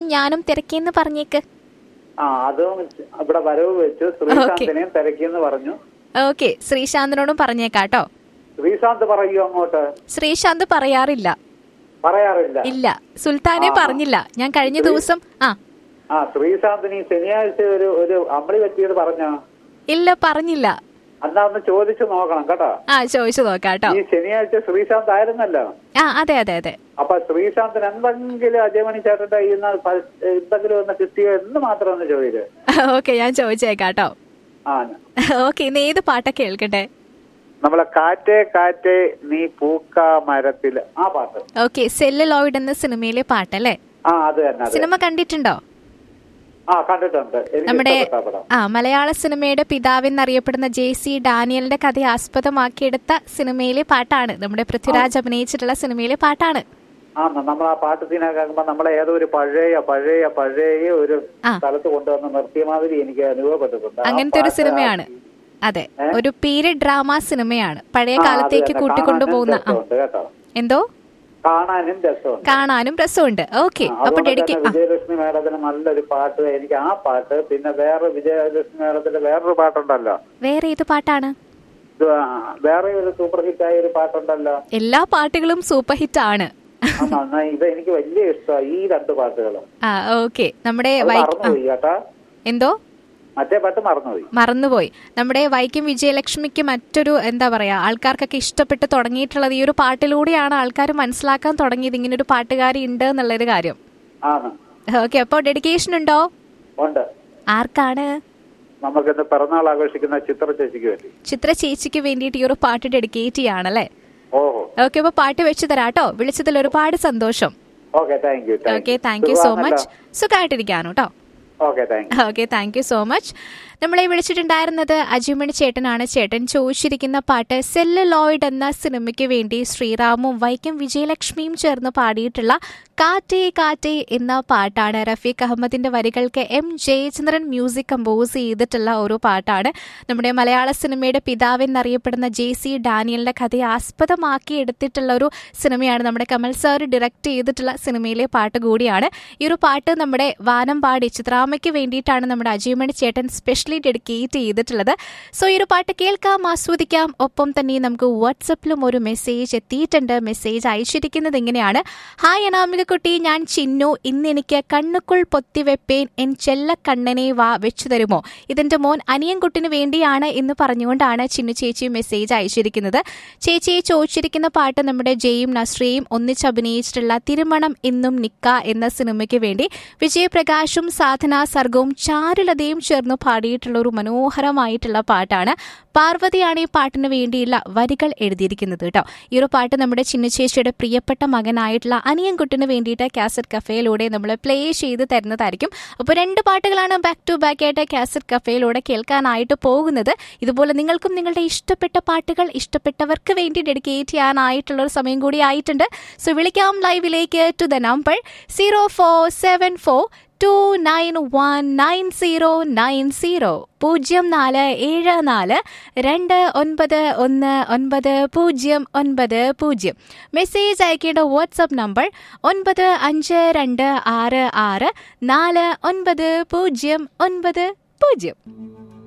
ഞാനും തിരക്കിയെന്ന് പറഞ്ഞേക്ക് ആ അതും ഇവിടെ വരവ് വെച്ചു ശ്രീശാന്തിനെയും തിരക്കിയെന്ന് പറഞ്ഞു ഓക്കെ ശ്രീശാന്തിനോടും പറഞ്ഞേക്കാട്ടോ ശ്രീശാന്ത് പറയൂ അങ്ങോട്ട് ശ്രീശാന്ത് പറയാറില്ല പറയാറില്ല ഇല്ല സുൽത്താനെ ആ. പറഞ്ഞില്ല ഞാൻ കഴിഞ്ഞ ദിവസം ആ ആ ശ്രീശാന്തിന് ഈ ശനിയാഴ്ച ഒരു ഒരു അമ്പളി പറ്റിയത് പറഞ്ഞോ ഇല്ല പറഞ്ഞില്ല അന്നാ ഒന്ന് ചോദിച്ചു നോക്കണം കേട്ടോ ആ ചോദിച്ചു നോക്കാട്ടോ ഈ ശനിയാഴ്ച ശ്രീശാന്ത് ആയിരുന്നല്ലോ ആ അതെ അതെ അതെ അപ്പൊ ശ്രീശാന്തിന് എന്തെങ്കിലും അജയമണി ചേട്ടന്റെ കയ്യിൽ നിന്ന് പ- എന്തെങ്കിലും ഒന്ന് കിട്ടിയോ എന്ന് മാത്രം ഒന്ന് ചോദിച്ചു ഓക്കെ ഞാൻ ചോദിച്ചേക്കാട്ടോ ആ ഓക്കെ ഇന്ന് ഏത് പാട്ടാ കേൾക്കട്ടെ നമ്മളെ കാറ്റേ കാറ്റേ നീ പൂക്ക മരത്തില് ആ പാട്ട് ഓക്കെ സെല്ലുലോയിഡ് എന്ന സിനിമയിലെ പാട്ടല്ലേ ആ അത് തന്നെ അതെ സിനിമ കണ്ടിട്ടുണ്ടോ ആ കണ്ടിട്ടുണ്ട് എനിക്ക് നമ്മുടെ ഇഷ്ടപ്പെട്ട പടം ആ മലയാള സിനിമയുടെ പിതാവെന്നറിയപ്പെടുന്ന ജെ സി ഡാനിയലിന്റെ കഥയെ ആസ്പദമാക്കിയെടുത്ത സിനിമയിലെ പാട്ടാണ് നമ്മുടെ പൃഥ്വിരാജ് അഭിനയിച്ചിട്ടുള്ള സിനിമയിലെ പാട്ടാണ് ആ നമ്മൾ ആ പാട്ട് സീന കേൾക്കുമ്പോ നമ്മളെ ഏതോ ഒരു പഴയ പഴയ പഴയ ഒരു ആ. സ്ഥലത്ത് കൊണ്ടുവന്ന് നിർത്തിയ മാതിരി എനിക്ക് അനുഭവപ്പെട്ടിട്ടുണ്ട് ആ അങ്ങനത്തെ ഒരു പാട്ട് സിനിമയാണ് ആ- അതെ ഏ? ഒരു പീരിയഡ് ഡ്രാമ സിനിമയാണ് പഴയ ആ, അത് കാലത്തേക്ക് തന്നെ. കൂട്ടിക്കൊണ്ടുപോകുന്ന കാണാനും ആ രസമുണ്ട് കേട്ടോ എന്തോ കാണാനും രസമുണ്ട് കാണാനും രസമുണ്ട് ഓക്കെ ആ, അപ്പൊ അതുകൊണ്ട് ഡെഡിക്ക് തന്നെ ആ വിജയലക്ഷ്മി മേഡത്തിന് നല്ലൊരു പാട്ട് എനിക്ക് ആ പാട്ട് പിന്നെ വേറെ വിജയലക്ഷ്മി മേഡത്തിന്റെ വേറൊരു പാട്ടുണ്ടല്ലോ വേറെ ഏത് പാട്ടാണ് ഇത് ആ, വേറെ ഒരു സൂപ്പർ ഹിറ്റ് ആയ ഒരു പാട്ടുണ്ടല്ലോ എല്ലാ പാട്ടുകളും സൂപ്പർ ഹിറ്റ് ആണ് ആ, നന്നായി ഇത് എനിക്ക് വലിയ ഇഷ്ടമാണ് ഈ രണ്ട് പാട്ടുകളും ആ ഓക്കെ നമ്മുടെ അത് വൈ മറന്നുപോയി കേട്ടാ എന്തോ മറ്റേ പാട്ട് മറന്നുപോയി മറന്നുപോയി നമ്മുടെ വൈക്കം വിജയലക്ഷ്മിക്ക് മറ്റൊരു എന്താ പറയാ ആൾക്കാർക്കൊക്കെ ഇഷ്ടപ്പെട്ട് തുടങ്ങിയിട്ടുള്ളത് ഈ ഒരു പാട്ടിലൂടെയാണ് ആൾക്കാർ മനസ്സിലാക്കാൻ തുടങ്ങിയത് ഇങ്ങനെ ഒരു പാട്ടുകാരി ഉണ്ട് എന്നുള്ളൊരു കാര്യം ആണ് ഓക്കെ അപ്പോൾ ഡെഡിക്കേഷൻ ഉണ്ടോ ഉണ്ട് ആർക്കാണ് നമുക്കിന്ന് പിറന്നാൾ ആഘോഷിക്കുന്ന ചിത്ര ചേച്ചിക്ക് വേണ്ടി ചിത്ര ചേച്ചിക്ക് വേണ്ടിയിട്ട് ഈ ഒരു പാട്ട് ഡെഡിക്കേറ്റ് ചെയ്യാണല്ലേ ഓഹോ ഓക്കെ അപ്പോൾ പാട്ട് വെച്ച് തരാട്ടോ വിളിച്ചതിൽ ഒരുപാട് സന്തോഷം okay thank you okay thank you so much സുഖമായിട്ടിരിക്കാനു കേട്ടോ okay thank you okay thank you so much നമ്മളെ വിളിച്ചിട്ടുണ്ടായിരുന്നത് അജിമണി ചേട്ടനാണ് ചേട്ടൻ ചോദിച്ചിരിക്കുന്ന പാട്ട് സെല്ലുലോയിഡ് എന്ന സിനിമയ്ക്ക് വേണ്ടി ശ്രീറാമും വൈക്കം വിജയലക്ഷ്മിയും ചേർന്ന് പാടിയിട്ടുള്ള കാറ്റേ കാറ്റേ എന്ന പാട്ടാണ് റഫീഖ് അഹമ്മദിന്റെ വരികൾക്ക് എം ജയചന്ദ്രൻ മ്യൂസിക് കമ്പോസ് ചെയ്തിട്ടുള്ള ഒരു പാട്ടാണ് നമ്മുടെ മലയാള സിനിമയുടെ പിതാവെന്നറിയപ്പെടുന്ന ജെ സി ഡാനിയലിന്റെ കഥയെ ആസ്പദമാക്കി എടുത്തിട്ടുള്ള ഒരു സിനിമയാണ് നമ്മുടെ കമൽ സാർ ഡയറക്റ്റ് ചെയ്തിട്ടുള്ള സിനിമയിലെ പാട്ട് കൂടിയാണ് ഈ ഒരു പാട്ട് നമ്മുടെ വാനമ്പാടി ചിത്രാമയ്ക്ക് വേണ്ടിയിട്ടാണ് നമ്മുടെ അജയമണി ചേട്ടൻ സ്പെഷ്യലി ഡെഡിക്കേറ്റ് ചെയ്തിട്ടുള്ളത് സോ ഈ ഒരു പാട്ട് കേൾക്കാം ആസ്വദിക്കാം ഒപ്പം തന്നെ നമുക്ക് വാട്സപ്പിലും ഒരു മെസ്സേജ് എത്തിയിട്ടുണ്ട് മെസ്സേജ് അയച്ചിരിക്കുന്നത് ഇങ്ങനെയാണ് ഹായ് അനാമികക്കുട്ടി ഞാൻ ചിന്നു ഇന്ന് എനിക്ക് കണ്ണുക്കുൾ പൊത്തിവെപ്പേൻ എൻ ചെല്ല കണ്ണനെ വാ വെച്ചു തരുമോ ഇതിന്റെ മോൻ അനിയൻകുട്ടിന് വേണ്ടിയാണ് എന്ന് പറഞ്ഞുകൊണ്ടാണ് ചിന്നു ചേച്ചി മെസ്സേജ് അയച്ചിരിക്കുന്നത് ചേച്ചിയെ ചോദിച്ചിരിക്കുന്ന പാട്ട് നമ്മുടെ ജയും നസ്രിയയും ഒന്നിച്ചഭിനയിച്ചിട്ടുള്ള തിരുമണം എന്നും നിക്ക എന്ന സിനിമയ്ക്ക് വേണ്ടി വിജയപ്രകാശും സാധന സർഗവും ചാരുലതയും ചേർന്ന് പാടിയിട്ടുള്ള ഒരു മനോഹരമായിട്ടുള്ള പാട്ടാണ് പാർവതിയാണ് ഈ പാട്ടിന് വേണ്ടിയുള്ള വരികൾ എഴുതിയിരിക്കുന്നത് കേട്ടോ ഈ ഒരു പാട്ട് നമ്മുടെ ചിന്നച്ചേച്ചിയുടെ പ്രിയപ്പെട്ട മകനായിട്ടുള്ള അനിയൻകുട്ടിന് വേണ്ടിയിട്ട് കാസറ്റ് കഫേയിലൂടെ നമ്മൾ പ്ലേ ചെയ്ത് തരുന്നതായിരിക്കും അപ്പോൾ രണ്ട് പാട്ടുകളാണ് ബാക്ക് ടു ബാക്ക് ആയിട്ട് കാസറ്റ് കഫേയിലൂടെ കേൾക്കാനായിട്ട് പോകുന്നത് ഇതുപോലെ നിങ്ങൾക്കും നിങ്ങളുടെ ഇഷ്ടപ്പെട്ട പാട്ടുകൾ ഇഷ്ടപ്പെട്ടവർക്ക് വേണ്ടി ഡെഡിക്കേറ്റ് ചെയ്യാനായിട്ടുള്ള ഒരു സമയം കൂടി ആയിട്ടുണ്ട് സോ വിളിക്കാം ലൈവിലേക്ക് to the number zero four seven four two nine one nine zero nine zero പൂജ്യം നാല് ഏഴ് നാല് രണ്ട് ഒൻപത് ഒന്ന് ഒൻപത് പൂജ്യം ഒൻപത് പൂജ്യം മെസ്സേജ് അയക്കേണ്ട വാട്സപ്പ് നമ്പർ ഒൻപത് അഞ്ച് രണ്ട് ആറ് ആറ് നാല് ഒൻപത് പൂജ്യം ഒൻപത് പൂജ്യം